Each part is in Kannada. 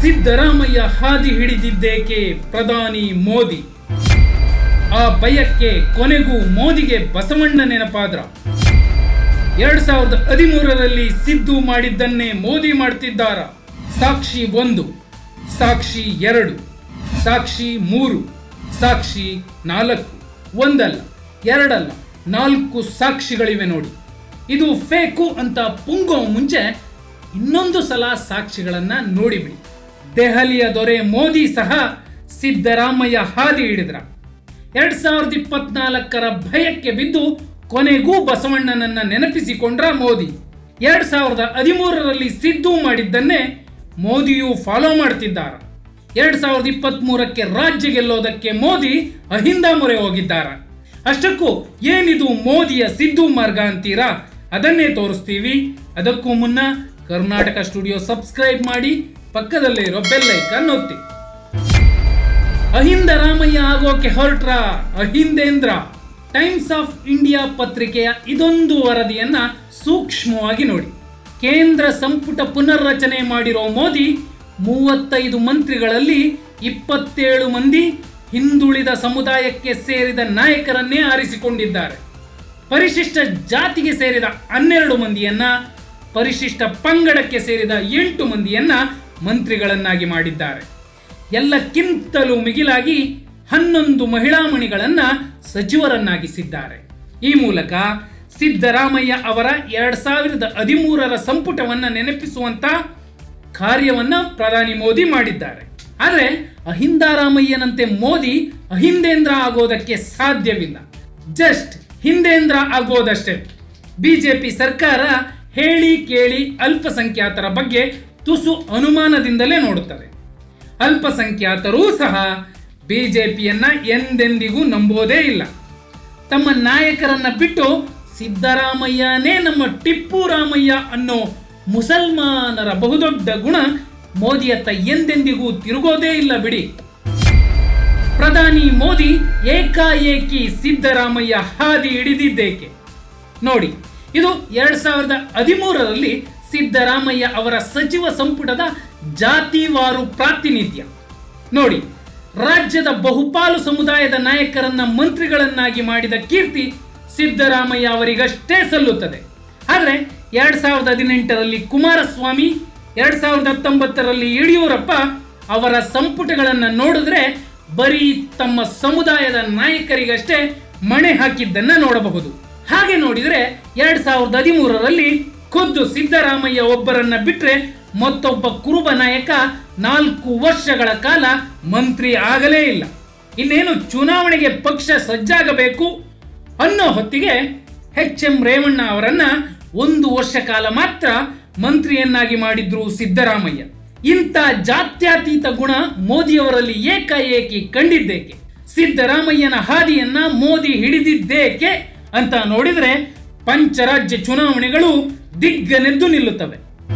ಸಿದ್ದರಾಮಯ್ಯ ಹಾದಿ ಹಿಡಿದಿದ್ದೇಕೆ ಪ್ರಧಾನಿ ಮೋದಿ ಆ ಭಯಕ್ಕೆ ಕೊನೆಗೂ ಮೋದಿಗೆ ಬಸವಣ್ಣ ನೆನಪಾದ್ರ ಎರಡ್ ಸಾವಿರದ ಹದಿಮೂರರಲ್ಲಿ ಸಿದ್ದು ಮಾಡಿದ್ದನ್ನೇ ಮೋದಿ ಮಾಡ್ತಿದ್ದಾರ ಸಾಕ್ಷಿ ಒಂದು ಸಾಕ್ಷಿ ಎರಡು ಸಾಕ್ಷಿ ಮೂರು ಸಾಕ್ಷಿ ನಾಲ್ಕು ಒಂದಲ್ಲ ಎರಡಲ್ಲ ನಾಲ್ಕು ಸಾಕ್ಷಿಗಳಿವೆ ನೋಡಿ ಇದು ಫೇಕು ಅಂತ ಪುಂಗೋ ಮುಂಚೆ ಇನ್ನೊಂದು ಸಲ ಸಾಕ್ಷಿಗಳನ್ನ ನೋಡಿಬಿಡಿ ದೆಹಲಿಯ ದೊರೆ ಮೋದಿ ಸಹ ಸಿದ್ದರಾಮಯ್ಯ ಹಾದಿ ಹಿಡಿದ್ರ ಎರಡ್ ಸಾವಿರದ ಇಪ್ಪತ್ನಾಲ್ಕರ ಭಯಕ್ಕೆ ಬಿದ್ದು ಕೊನೆಗೂ ಬಸವಣ್ಣನನ್ನ ನೆನಪಿಸಿಕೊಂಡ್ರ ಮೋದಿ ಎರಡ್ ಸಾವಿರದ ಹದಿಮೂರರಲ್ಲಿ ಸಿದ್ದು ಮಾಡಿದ್ದನ್ನೇ ಮೋದಿಯು ಫಾಲೋ ಮಾಡ್ತಿದ್ದಾರ ಎರಡ್ ಸಾವಿರದ ಇಪ್ಪತ್ತ್ ಮೂರಕ್ಕೆ ರಾಜ್ಯ ಗೆಲ್ಲೋದಕ್ಕೆ ಮೋದಿ ಅಹಿಂದ ಮೊರೆ ಹೋಗಿದ್ದಾರ ಅಷ್ಟಕ್ಕೂ ಏನಿದು ಮೋದಿಯ ಸಿದ್ದು ಮಾರ್ಗ ಅಂತೀರಾ ಅದನ್ನೇ ತೋರಿಸ್ತೀವಿ ಅದಕ್ಕೂ ಮುನ್ನ ಕರ್ನಾಟಕ ಸ್ಟುಡಿಯೋ ಸಬ್ಸ್ಕ್ರೈಬ್ ಮಾಡಿ ಪಕ್ಕದಲ್ಲೇ ಇರೋ ಬೆಲ್ ಐಕನ್ ಒತ್ತಿ ಅಹಿಂದ ರಾಮಯ್ಯ ಆಗೋಕೆ ಹೊರಟ್ರ ಅಹಿಂದೇಂದ್ರ ಟೈಮ್ಸ್ ಆಫ್ ಇಂಡಿಯಾ ಪತ್ರಿಕೆಯ ಇದೊಂದು ವರದಿಯನ್ನ ಸೂಕ್ಷ್ಮವಾಗಿ ನೋಡಿ ಕೇಂದ್ರ ಸಂಪುಟ ಪುನರ್ರಚನೆ ಮಾಡಿರೋ ಮೋದಿ ಮೂವತ್ತೈದು ಮಂತ್ರಿಗಳಲ್ಲಿ ಇಪ್ಪತ್ತೇಳು ಮಂದಿ ಹಿಂದುಳಿದ ಸಮುದಾಯಕ್ಕೆ ಸೇರಿದ ನಾಯಕರನ್ನೇ ಆರಿಸಿಕೊಂಡಿದ್ದಾರೆ ಪರಿಶಿಷ್ಟ ಜಾತಿಗೆ ಸೇರಿದ ಹನ್ನೆರಡು ಮಂದಿಯನ್ನ ಪರಿಶಿಷ್ಟ ಪಂಗಡಕ್ಕೆ ಸೇರಿದ ಎಂಟು ಮಂದಿಯನ್ನ ಮಂತ್ರಿಗಳನ್ನಾಗಿ ಮಾಡಿದ್ದಾರೆ ಎಲ್ಲಕ್ಕಿಂತಲೂ ಮಿಗಿಲಾಗಿ ಹನ್ನೊಂದು ಮಹಿಳಾಮಣಿಗಳನ್ನ ಸಚಿವರನ್ನಾಗಿಸಿದ್ದಾರೆ ಈ ಮೂಲಕ ಸಿದ್ದರಾಮಯ್ಯ ಅವರ ಎರಡ್ ಸಾವಿರದ ಹದಿಮೂರರ ಸಂಪುಟವನ್ನ ನೆನಪಿಸುವಂತ ಕಾರ್ಯವನ್ನ ಪ್ರಧಾನಿ ಮೋದಿ ಮಾಡಿದ್ದಾರೆ ಆದರೆ ಅಹಿಂದಾರಾಮಯ್ಯನಂತೆ ಮೋದಿ ಅಹಿಂದೇಂದ್ರ ಆಗೋದಕ್ಕೆ ಸಾಧ್ಯವಿಲ್ಲ ಜಸ್ಟ್ ಹಿಂದೇಂದ್ರ ಆಗೋದಷ್ಟೇ ಬಿಜೆಪಿ ಸರ್ಕಾರ ಹೇಳಿ ಕೇಳಿ ಅಲ್ಪಸಂಖ್ಯಾತರ ಬಗ್ಗೆ ತುಸು ಅನುಮಾನದಿಂದಲೇ ನೋಡುತ್ತದೆ ಅಲ್ಪಸಂಖ್ಯಾತರೂ ಸಹ ಬಿಜೆಪಿಯನ್ನ ಎಂದೆಂದಿಗೂ ನಂಬೋದೇ ಇಲ್ಲ ತಮ್ಮ ನಾಯಕರನ್ನ ಬಿಟ್ಟು ಸಿದ್ದರಾಮಯ್ಯನೇ ನಮ್ಮ ಟಿಪ್ಪು ರಾಮಯ್ಯ ಅನ್ನೋ ಮುಸಲ್ಮಾನರ ಬಹುದೊಡ್ಡ ಗುಣ ಮೋದಿಯತ್ತ ಎಂದೆಂದಿಗೂ ತಿರುಗೋದೇ ಇಲ್ಲ ಬಿಡಿ ಪ್ರಧಾನಿ ಮೋದಿ ಏಕಾಏಕಿ ಸಿದ್ದರಾಮಯ್ಯ ಹಾದಿ ಹಿಡಿದಿದ್ದೇಕೆ ನೋಡಿ ಇದು ಎರಡ್ ಸಾವಿರದ ಹದಿಮೂರರಲ್ಲಿ ಸಿದ್ದರಾಮಯ್ಯ ಅವರ ಸಚಿವ ಸಂಪುಟದ ಜಾತಿವಾರು ಪ್ರಾತಿನಿಧ್ಯ ನೋಡಿ ರಾಜ್ಯದ ಬಹುಪಾಲು ಸಮುದಾಯದ ನಾಯಕರನ್ನ ಮಂತ್ರಿಗಳನ್ನಾಗಿ ಮಾಡಿದ ಕೀರ್ತಿ ಸಿದ್ದರಾಮಯ್ಯ ಅವರಿಗಷ್ಟೇ ಸಲ್ಲುತ್ತದೆ ಆದರೆ ಎರಡ್ ಸಾವಿರದ ಹದಿನೆಂಟರಲ್ಲಿ ಕುಮಾರಸ್ವಾಮಿ ಎರಡ್ ಸಾವಿರದ ಹತ್ತೊಂಬತ್ತರಲ್ಲಿ ಯಡಿಯೂರಪ್ಪ ಅವರ ಸಂಪುಟಗಳನ್ನು ನೋಡಿದ್ರೆ ಬರೀ ತಮ್ಮ ಸಮುದಾಯದ ನಾಯಕರಿಗಷ್ಟೇ ಮಣೆ ಹಾಕಿದ್ದನ್ನ ನೋಡಬಹುದು ಹಾಗೆ ನೋಡಿದ್ರೆ ಎರಡ್ ಸಾವಿರದ ಹದಿಮೂರರಲ್ಲಿ ಖುದ್ದು ಸಿದ್ದರಾಮಯ್ಯ ಒಬ್ಬರನ್ನ ಬಿಟ್ರೆ ಮತ್ತೊಬ್ಬ ಕುರುಬ ನಾಯಕ ನಾಲ್ಕು ವರ್ಷಗಳ ಕಾಲ ಮಂತ್ರಿ ಆಗಲೇ ಇಲ್ಲ ಇನ್ನೇನು ಚುನಾವಣೆಗೆ ಪಕ್ಷ ಸಜ್ಜಾಗಬೇಕು ಅನ್ನೋ ಹೊತ್ತಿಗೆ ಎಚ್ ಎಂ ರೇವಣ್ಣ ಅವರನ್ನ ಒಂದು ವರ್ಷ ಕಾಲ ಮಾತ್ರ ಮಂತ್ರಿಯನ್ನಾಗಿ ಮಾಡಿದ್ರು ಸಿದ್ದರಾಮಯ್ಯ ಇಂಥ ಜಾತ್ಯತೀತ ಗುಣ ಮೋದಿಯವರಲ್ಲಿ ಏಕಾಏಕಿ ಕಂಡಿದ್ದೇಕೆ ಸಿದ್ದರಾಮಯ್ಯನ ಹಾದಿಯನ್ನ ಮೋದಿ ಹಿಡಿದಿದ್ದೇಕೆ ಅಂತ ನೋಡಿದ್ರೆ ಪಂಚರಾಜ್ಯ ಚುನಾವಣೆಗಳು ದಿಗ್ಗನೆದ್ದು ನಿಲ್ಲುತ್ತವೆ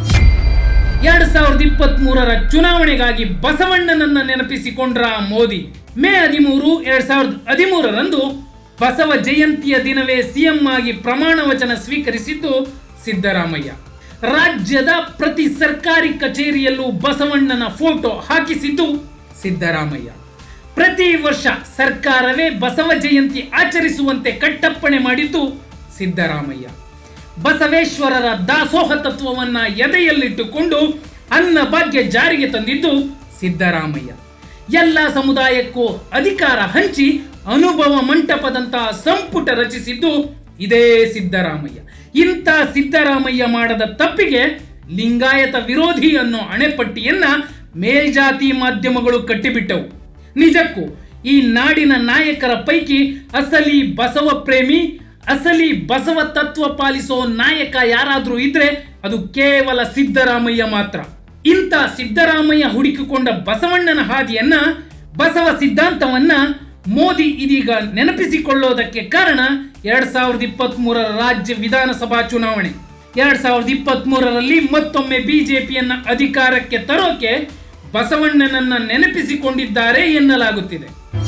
ಎರಡ್ ಸಾವಿರದ ಇಪ್ಪತ್ತ್ ಮೂರರ ಚುನಾವಣೆಗಾಗಿ ಬಸವಣ್ಣನನ್ನ ನೆನಪಿಸಿಕೊಂಡ್ರ ಮೋದಿ ಮೇ ಹದಿಮೂರು ಎರಡ್ ಸಾವಿರದ ಹದಿಮೂರರಂದು ಬಸವ ಜಯಂತಿಯ ದಿನವೇ ಸಿಎಂ ಆಗಿ ಪ್ರಮಾಣ ವಚನ ಸ್ವೀಕರಿಸಿದ್ದು ಸಿದ್ದರಾಮಯ್ಯ ರಾಜ್ಯದ ಪ್ರತಿ ಸರ್ಕಾರಿ ಕಚೇರಿಯಲ್ಲೂ ಬಸವಣ್ಣನ ಫೋಟೋ ಹಾಕಿಸಿದ್ದು ಸಿದ್ದರಾಮಯ್ಯ ಪ್ರತಿ ವರ್ಷ ಸರ್ಕಾರವೇ ಬಸವ ಜಯಂತಿ ಆಚರಿಸುವಂತೆ ಕಟ್ಟಪ್ಪಣೆ ಮಾಡಿದ್ದು ಸಿದ್ದರಾಮಯ್ಯ ಬಸವೇಶ್ವರರ ದಾಸೋಹ ತತ್ವವನ್ನ ಎದೆಯಲ್ಲಿಟ್ಟುಕೊಂಡು ಅನ್ನ ಭಾಗ್ಯ ಜಾರಿಗೆ ತಂದಿದ್ದು ಸಿದ್ದರಾಮಯ್ಯ ಎಲ್ಲ ಸಮುದಾಯಕ್ಕೂ ಅಧಿಕಾರ ಹಂಚಿ ಅನುಭವ ಮಂಟಪದಂತಹ ಸಂಪುಟ ರಚಿಸಿದ್ದು ಇದೇ ಸಿದ್ದರಾಮಯ್ಯ ಇಂಥ ಸಿದ್ದರಾಮಯ್ಯ ಮಾಡದ ತಪ್ಪಿಗೆ ಲಿಂಗಾಯತ ವಿರೋಧಿ ಅನ್ನೋ ಅಣೆಪಟ್ಟಿಯನ್ನ ಮೇಲ್ಜಾತಿ ಮಾಧ್ಯಮಗಳು ಕಟ್ಟಿಬಿಟ್ಟವು ನಿಜಕ್ಕೂ ಈ ನಾಡಿನ ನಾಯಕರ ಪೈಕಿ ಅಸಲಿ ಬಸವ ಪ್ರೇಮಿ ಅಸಲಿ ಬಸವ ತತ್ವ ಪಾಲಿಸೋ ನಾಯಕ ಯಾರಾದ್ರೂ ಇದ್ರೆ ಅದು ಕೇವಲ ಸಿದ್ದರಾಮಯ್ಯ ಮಾತ್ರ ಇಂಥ ಸಿದ್ದರಾಮಯ್ಯ ಹುಡುಕಿಕೊಂಡ ಬಸವಣ್ಣನ ಹಾದಿಯನ್ನ ಬಸವ ಸಿದ್ಧಾಂತವನ್ನ ಮೋದಿ ಇದೀಗ ನೆನಪಿಸಿಕೊಳ್ಳೋದಕ್ಕೆ ಕಾರಣ ಎರಡ್ ಸಾವಿರದ ಇಪ್ಪತ್ತ್ ಮೂರರ ರಾಜ್ಯ ವಿಧಾನಸಭಾ ಚುನಾವಣೆ ಎರಡ್ ಸಾವಿರದ ಇಪ್ಪತ್ತ್ ಮೂರರಲ್ಲಿ ಮತ್ತೊಮ್ಮೆ ಬಿಜೆಪಿಯನ್ನ ಅಧಿಕಾರಕ್ಕೆ ತರೋಕೆ ಬಸವಣ್ಣನನ್ನ ನೆನಪಿಸಿಕೊಂಡಿದ್ದಾರೆ ಎನ್ನಲಾಗುತ್ತಿದೆ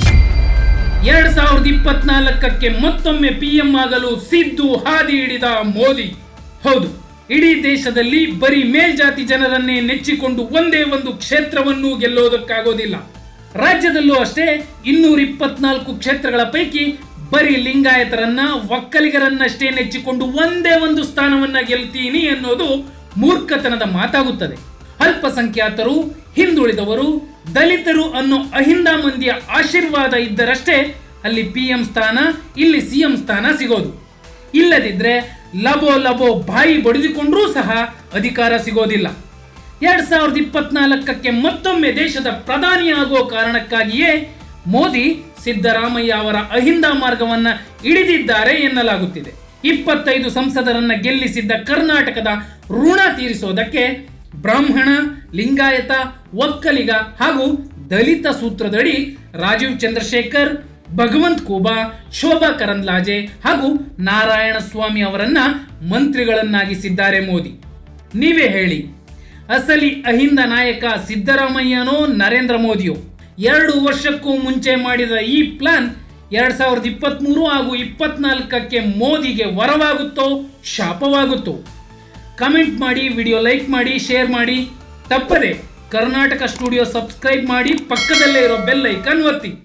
ಎರಡ್ ಸಾವಿರದ ಇಪ್ಪತ್ನಾಲ್ಕಕ್ಕೆ ಮತ್ತೊಮ್ಮೆ ಪಿಎಂ ಆಗಲು ಸಿದ್ದು ಹಾದಿ ಹಿಡಿದ ಮೋದಿ ಹೌದು ಇಡೀ ದೇಶದಲ್ಲಿ ಬರೀ ಮೇಲ್ಜಾತಿ ಜನರನ್ನೇ ನೆಚ್ಚಿಕೊಂಡು ಒಂದೇ ಒಂದು ಕ್ಷೇತ್ರವನ್ನು ಗೆಲ್ಲೋದಕ್ಕಾಗೋದಿಲ್ಲ ರಾಜ್ಯದಲ್ಲೂ ಅಷ್ಟೇ ಇನ್ನೂರ ಇಪ್ಪತ್ನಾಲ್ಕು ಕ್ಷೇತ್ರಗಳ ಪೈಕಿ ಬರೀ ಲಿಂಗಾಯತರನ್ನ ಒಕ್ಕಲಿಗರನ್ನಷ್ಟೇ ನೆಚ್ಚಿಕೊಂಡು ಒಂದೇ ಒಂದು ಸ್ಥಾನವನ್ನ ಗೆಲ್ತೀನಿ ಅನ್ನೋದು ಮೂರ್ಖತನದ ಮಾತಾಗುತ್ತದೆ ಅಲ್ಪಸಂಖ್ಯಾತರು ಹಿಂದುಳಿದವರು ದಲಿತರು ಅನ್ನೋ ಅಹಿಂದ ಮಂದಿಯ ಆಶೀರ್ವಾದ ಇದ್ದರಷ್ಟೇ ಅಲ್ಲಿ ಪಿ ಎಂ ಸ್ಥಾನ ಇಲ್ಲಿ ಸಿ ಎಂ ಸ್ಥಾನ ಸಿಗೋದು ಇಲ್ಲದಿದ್ರೆ ಲಬೋ ಲಬೋ ಬಾಯಿ ಬಡಿದುಕೊಂಡ್ರೂ ಸಹ ಅಧಿಕಾರ ಸಿಗೋದಿಲ್ಲ ಎರಡ್ ಸಾವಿರದ ಇಪ್ಪತ್ನಾಲ್ಕಕ್ಕೆ ಮತ್ತೊಮ್ಮೆ ದೇಶದ ಪ್ರಧಾನಿಯಾಗುವ ಕಾರಣಕ್ಕಾಗಿಯೇ ಮೋದಿ ಸಿದ್ದರಾಮಯ್ಯ ಅವರ ಅಹಿಂದ ಮಾರ್ಗವನ್ನ ಹಿಡಿದಿದ್ದಾರೆ ಎನ್ನಲಾಗುತ್ತಿದೆ ಇಪ್ಪತ್ತೈದು ಸಂಸದರನ್ನ ಗೆಲ್ಲಿಸಿದ್ದ ಕರ್ನಾಟಕದ ಋಣ ತೀರಿಸೋದಕ್ಕೆ ಬ್ರಾಹ್ಮಣ ಲಿಂಗಾಯತ ಒಕ್ಕಲಿಗ ಹಾಗೂ ದಲಿತ ಸೂತ್ರದಡಿ ರಾಜೀವ್ ಚಂದ್ರಶೇಖರ್ ಭಗವಂತ್ ಖೂಬಾ ಶೋಭಾ ಕರಂದ್ಲಾಜೆ ಹಾಗೂ ನಾರಾಯಣ ಸ್ವಾಮಿ ಅವರನ್ನ ಮಂತ್ರಿಗಳನ್ನಾಗಿಸಿದ್ದಾರೆ ಮೋದಿ ನೀವೇ ಹೇಳಿ ಅಸಲಿ ಅಹಿಂದ ನಾಯಕ ಸಿದ್ದರಾಮಯ್ಯನೋ ನರೇಂದ್ರ ಮೋದಿಯೋ ಎರಡು ವರ್ಷಕ್ಕೂ ಮುಂಚೆ ಮಾಡಿದ ಈ ಪ್ಲಾನ್ ಎರಡ್ ಸಾವಿರದ ಇಪ್ಪತ್ತ್ಮೂರು ಹಾಗೂ ಇಪ್ಪತ್ನಾಲ್ಕಕ್ಕೆ ಮೋದಿಗೆ ವರವಾಗುತ್ತೋ ಶಾಪವಾಗುತ್ತೋ ಕಮೆಂಟ್ ಮಾಡಿ ವಿಡಿಯೋ ಲೈಕ್ ಮಾಡಿ ಶೇರ್ ಮಾಡಿ ತಪ್ಪದೆ ಕರ್ನಾಟಕ ಸ್ಟುಡಿಯೋ ಸಬ್ಸ್ಕ್ರೈಬ್ ಮಾಡಿ ಪಕ್ಕದಲ್ಲೇ ಇರೋ ಬೆಲ್ ಐಕನ್ ಒತ್ತಿ